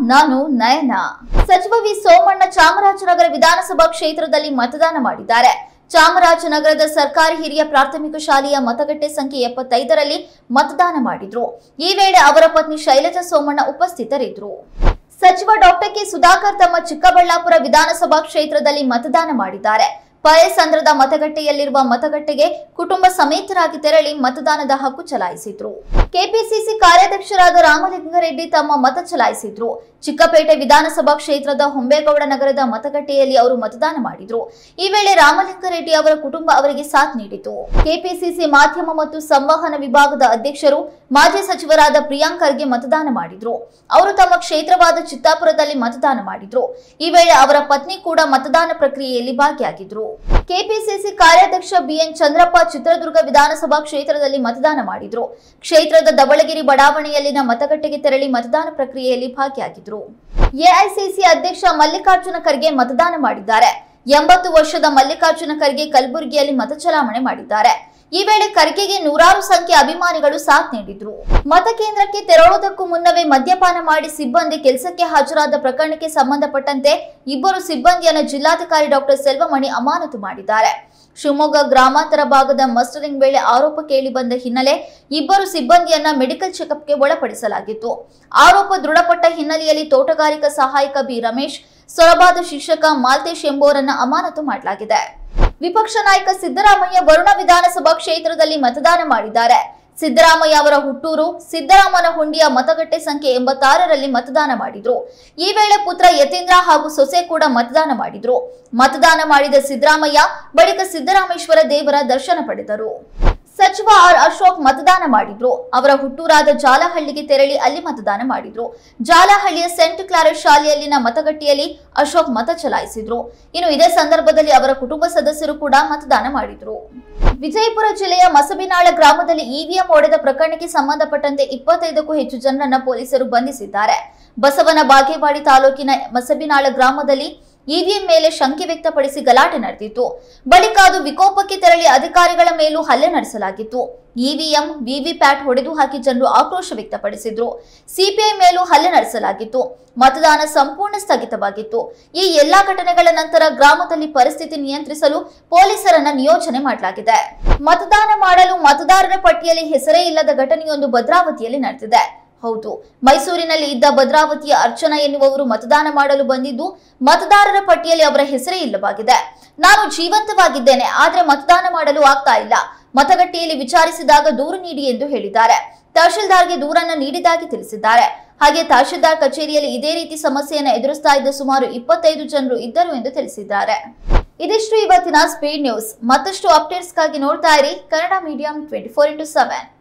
ನಾನು ನಯನ ಸಚಿವ ವಿ ಸೋಮಣ್ಣ ಚಾಮರಾಜನಗರ ವಿಧಾನಸಭಾ ಕ್ಷೇತ್ರದಲ್ಲಿ ಮತದಾನ ಮಾಡಿದ್ದಾರೆ ಚಾಮರಾಜನಗರದ ಸರ್ಕಾರಿ ಹಿರಿಯ ಪ್ರಾಥಮಿಕ ಶಾಲೆಯ ಮತಗಟ್ಟೆ ಸಂಖ್ಯೆ ಎಪ್ಪತ್ತೈದರಲ್ಲಿ ಮತದಾನ ಮಾಡಿದ್ರು ಈ ವೇಳೆ ಅವರ ಪತ್ನಿ ಶೈಲಜಾ ಸೋಮಣ್ಣ ಉಪಸ್ಥಿತರಿದ್ದರು ಸಚಿವ ಡಾಕ್ಟರ್ ಕೆ ಸುಧಾಕರ್ ತಮ್ಮ ಚಿಕ್ಕಬಳ್ಳಾಪುರ ವಿಧಾನಸಭಾ ಕ್ಷೇತ್ರದಲ್ಲಿ ಮತದಾನ ಮಾಡಿದ್ದಾರೆ ಪಯಸಂದ್ರದ ಮತಗಟ್ಟೆಯಲ್ಲಿರುವ ಮತಗಟ್ಟೆಗೆ ಕುಟುಂಬ ಸಮೇತರಾಗಿ ತೆರಳಿ ಮತದಾನದ ಹಕ್ಕು ಚಲಾಯಿಸಿದ್ರು ಕೆಪಿಸಿಸಿ ಕಾರ್ಯಾಧ್ಯಕ್ಷರಾದ ರಾಮಲಿಂಗಾರೆಡ್ಡಿ ತಮ್ಮ ಮತ ಚಲಾಯಿಸಿದ್ರು ಚಿಕ್ಕಪೇಟೆ ವಿಧಾನಸಭಾ ಕ್ಷೇತ್ರದ ಹೊಂಬೇಗೌಡ ನಗರದ ಮತಗಟ್ಟೆಯಲ್ಲಿ ಅವರು ಮತದಾನ ಮಾಡಿದ್ರು ಈ ವೇಳೆ ರಾಮಲಿಂಗಾರೆಡ್ಡಿ ಅವರ ಕುಟುಂಬ ಅವರಿಗೆ ಸಾಥ್ ನೀಡಿತು ಕೆಪಿಸಿಸಿ ಮಾಧ್ಯಮ ಮತ್ತು ಸಂವಹನ ವಿಭಾಗದ ಅಧ್ಯಕ್ಷರು ಮಾಜಿ ಸಚಿವರಾದ ಪ್ರಿಯಾಂಕ್ ಖರ್ಗೆ ಮತದಾನ ಮಾಡಿದ್ರು ಅವರು ತಮ್ಮ ಕ್ಷೇತ್ರವಾದ ಚಿತ್ತಾಪುರದಲ್ಲಿ ಮತದಾನ ಮಾಡಿದ್ರು ಈ ವೇಳೆ ಅವರ ಪತ್ನಿ ಕೂಡ ಮತದಾನ ಪ್ರಕ್ರಿಯೆಯಲ್ಲಿ ಭಾಗಿಯಾಗಿದ್ರು ಕೆಪಿಸಿಸಿ ಕಾರ್ಯಾಧ್ಯಕ್ಷ ಬಿಎನ್ ಚಂದ್ರಪ್ಪ ಚಿತ್ರದುರ್ಗ ವಿಧಾನಸಭಾ ಕ್ಷೇತ್ರದಲ್ಲಿ ಮತದಾನ ಮಾಡಿದ್ರು ಕ್ಷೇತ್ರದ ದಬಳಗಿರಿ ಬಡಾವಣೆಯಲ್ಲಿನ ಮತಗಟ್ಟೆಗೆ ತೆರಳಿ ಮತದಾನ ಪ್ರಕ್ರಿಯೆಯಲ್ಲಿ ಭಾಗಿಯಾಗಿದ್ರು ಎಐಸಿಸಿ ಅಧ್ಯಕ್ಷ ಮಲ್ಲಿಕಾರ್ಜುನ ಖರ್ಗೆ ಮತದಾನ ಮಾಡಿದ್ದಾರೆ ಎಂಬತ್ತು ವರ್ಷದ ಮಲ್ಲಿಕಾರ್ಜುನ ಖರ್ಗೆ ಕಲಬುರಗಿಯಲ್ಲಿ ಮತ ಚಲಾವಣೆ ಮಾಡಿದ್ದಾರೆ ಈ ವೇಳೆ ಖರ್ಗೆಗೆ ನೂರಾರು ಸಂಖ್ಯೆ ಅಭಿಮಾನಿಗಳು ಸಾಥ್ ನೀಡಿದ್ರು ಮತಕೇಂದ್ರಕ್ಕೆ ತೆರಳುವುದಕ್ಕೂ ಮುನ್ನವೇ ಮದ್ಯಪಾನ ಮಾಡಿ ಸಿಬ್ಬಂದಿ ಕೆಲಸಕ್ಕೆ ಹಾಜರಾದ ಪ್ರಕರಣಕ್ಕೆ ಸಂಬಂಧಪಟ್ಟಂತೆ ಇಬ್ಬರು ಸಿಬ್ಬಂದಿಯನ್ನು ಜಿಲ್ಲಾಧಿಕಾರಿ ಡಾಕ್ಟರ್ ಸೆಲ್ವಮಣಿ ಅಮಾನತು ಮಾಡಿದ್ದಾರೆ ಶಿವಮೊಗ್ಗ ಗ್ರಾಮಾಂತರ ಭಾಗದ ಮಸ್ಟರಿಂಗ್ ವೇಳೆ ಆರೋಪ ಕೇಳಿ ಬಂದ ಹಿನ್ನೆಲೆ ಇಬ್ಬರು ಸಿಬ್ಬಂದಿಯನ್ನ ಮೆಡಿಕಲ್ ಚೆಕಪ್ಗೆ ಒಳಪಡಿಸಲಾಗಿತ್ತು ಆರೋಪ ದೃಢಪಟ್ಟ ಹಿನ್ನೆಲೆಯಲ್ಲಿ ತೋಟಗಾರಿಕಾ ಸಹಾಯಕ ಬಿ ರಮೇಶ್ ಸೊರಬಾದ ಶಿಕ್ಷಕ ಮಾಲ್ತೇಶ್ ಎಂಬುವರನ್ನ ಅಮಾನತು ಮಾಡಲಾಗಿದೆ ವಿಪಕ್ಷ ನಾಯಕ ಸಿದ್ದರಾಮಯ್ಯ ವರುಣ ವಿಧಾನಸಭಾ ಕ್ಷೇತ್ರದಲ್ಲಿ ಮತದಾನ ಮಾಡಿದ್ದಾರೆ ಸಿದ್ದರಾಮಯ್ಯ ಅವರ ಹುಟ್ಟೂರು ಸಿದ್ದರಾಮನ ಹುಂಡಿಯ ಮತಗಟ್ಟೆ ಸಂಖ್ಯೆ ಎಂಬತ್ತಾರರಲ್ಲಿ ಮತದಾನ ಮಾಡಿದ್ರು ಈ ವೇಳೆ ಪುತ್ರ ಯತೀಂದ್ರ ಹಾಗೂ ಸೊಸೆ ಕೂಡ ಮತದಾನ ಮಾಡಿದ್ರು ಮತದಾನ ಮಾಡಿದ ಸಿದ್ದರಾಮಯ್ಯ ಬಳಿಕ ಸಿದ್ದರಾಮೇಶ್ವರ ದೇವರ ದರ್ಶನ ಪಡೆದರು ಸಚಿವ ಆರ್ ಅಶೋಕ್ ಮತದಾನ ಮಾಡಿದ್ರು ಅವರ ಹುಟ್ಟೂರಾದ ಜಾಲಹಳ್ಳಿಗೆ ತೆರಳಿ ಅಲ್ಲಿ ಮತದಾನ ಮಾಡಿದ್ರು ಜಾಲಹಳ್ಳಿಯ ಸೆಂಟ್ ಕ್ಲಾರೆಟ್ ಶಾಲೆಯಲ್ಲಿನ ಮತಗಟ್ಟೆಯಲ್ಲಿ ಅಶೋಕ್ ಮತ ಚಲಾಯಿಸಿದ್ರು ಇನ್ನು ಇದೇ ಸಂದರ್ಭದಲ್ಲಿ ಅವರ ಕುಟುಂಬ ಸದಸ್ಯರು ಕೂಡ ಮತದಾನ ಮಾಡಿದ್ರು ವಿಜಯಪುರ ಜಿಲ್ಲೆಯ ಮಸಬಿನಾಳ ಗ್ರಾಮದಲ್ಲಿ ಇವಿಎಂ ಒಡೆದ ಪ್ರಕರಣಕ್ಕೆ ಸಂಬಂಧಪಟ್ಟಂತೆ ಇಪ್ಪತ್ತೈದಕ್ಕೂ ಹೆಚ್ಚು ಜನರನ್ನ ಪೊಲೀಸರು ಬಂಧಿಸಿದ್ದಾರೆ ಬಸವನ ಬಾಗೇವಾಡಿ ತಾಲೂಕಿನ ಮಸಬಿನಾಳ ಗ್ರಾಮದಲ್ಲಿ ಇವಿಎಂ ಮೇಲೆ ಶಂಕೆ ವ್ಯಕ್ತಪಡಿಸಿ ಗಲಾಟೆ ನಡೆದಿತ್ತು ಬಳಿಕ ಅದು ವಿಕೋಪಕ್ಕೆ ತೆರಳಿ ಅಧಿಕಾರಿಗಳ ಮೇಲೂ ಹಲ್ಲೆ ನಡೆಸಲಾಗಿತ್ತು ಇವಿಎಂ ವಿವಿಪ್ಯಾಟ್ ಹೊಡೆದು ಹಾಕಿ ಜನರು ಆಕ್ರೋಶ ವ್ಯಕ್ತಪಡಿಸಿದ್ರು ಸಿಪಿಐ ಮೇಲೂ ಹಲ್ಲೆ ನಡೆಸಲಾಗಿತ್ತು ಮತದಾನ ಸಂಪೂರ್ಣ ಸ್ಥಗಿತವಾಗಿತ್ತು ಈ ಎಲ್ಲಾ ಘಟನೆಗಳ ನಂತರ ಗ್ರಾಮದಲ್ಲಿ ಪರಿಸ್ಥಿತಿ ನಿಯಂತ್ರಿಸಲು ಪೊಲೀಸರನ್ನ ನಿಯೋಜನೆ ಮಾಡಲಾಗಿದೆ ಮತದಾನ ಮಾಡಲು ಮತದಾರರ ಪಟ್ಟಿಯಲ್ಲಿ ಹೆಸರೇ ಇಲ್ಲದ ಘಟನೆಯೊಂದು ಭದ್ರಾವತಿಯಲ್ಲಿ ನಡೆದಿದೆ ಹೌದು ಮೈಸೂರಿನಲ್ಲಿ ಇದ್ದ ಭದ್ರಾವತಿಯ ಅರ್ಚನಾ ಎನ್ನುವವರು ಮತದಾನ ಮಾಡಲು ಬಂದಿದ್ದು ಮತದಾರರ ಪಟ್ಟಿಯಲ್ಲಿ ಅವರ ಹೆಸರೇ ಇಲ್ಲವಾಗಿದೆ ನಾನು ಜೀವಂತವಾಗಿದ್ದೇನೆ ಆದ್ರೆ ಮತದಾನ ಮಾಡಲು ಆಗ್ತಾ ಇಲ್ಲ ಮತಗಟ್ಟೆಯಲ್ಲಿ ವಿಚಾರಿಸಿದಾಗ ದೂರು ನೀಡಿ ಎಂದು ಹೇಳಿದ್ದಾರೆ ತಹಶೀಲ್ದಾರ್ಗೆ ದೂರನ್ನ ನೀಡಿದಾಗಿ ತಿಳಿಸಿದ್ದಾರೆ ಹಾಗೆ ತಹಶೀಲ್ದಾರ್ ಕಚೇರಿಯಲ್ಲಿ ಇದೇ ರೀತಿ ಸಮಸ್ಯೆಯನ್ನು ಎದುರಿಸ್ತಾ ಇದ್ದ ಸುಮಾರು ಇಪ್ಪತ್ತೈದು ಜನರು ಇದ್ದರು ಎಂದು ತಿಳಿಸಿದ್ದಾರೆ ಇದಿಷ್ಟು ಇವತ್ತಿನ ಸ್ಪೀಡ್ ನ್ಯೂಸ್ ಮತ್ತಷ್ಟು ಅಪ್ಡೇಟ್ಸ್ಗಾಗಿ ನೋಡ್ತಾ ಇರಿ Kannada medium twenty four into seven